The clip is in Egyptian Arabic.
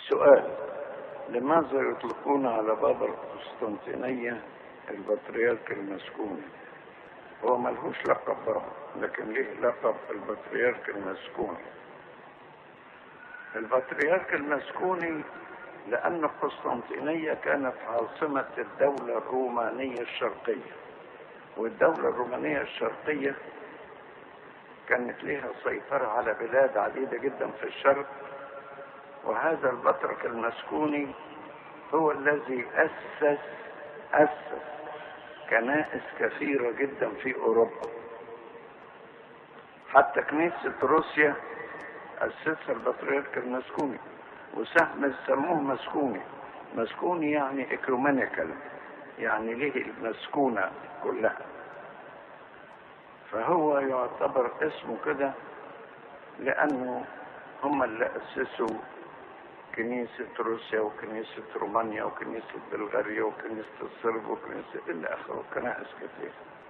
سؤال لماذا يطلقون على بابا القسطنطينية البطريرك المسكوني هو ملهوش لقب بابا لكن ليه لقب البطريرك المسكوني البطريرك المسكوني لأن القسطنطينية كانت عاصمة الدولة الرومانية الشرقية والدولة الرومانية الشرقية كانت لها سيطرة على بلاد عديدة جدا في الشرق وهذا البطرك المسكوني هو الذي أسس أسس كنائس كثيرة جدا في أوروبا حتى كنيسة روسيا أسسها البطريرك المسكوني وسهم سموه مسكوني مسكوني يعني اكرومينيكال يعني ليه المسكونة كلها فهو يعتبر اسمه كده لأنه هم اللي أسسوا كنيسة روسيا وكنيسة رومانيا وكنيسة بلغاريا وكنيسة الصرب وكنيسة إلى آخره كنائس كتير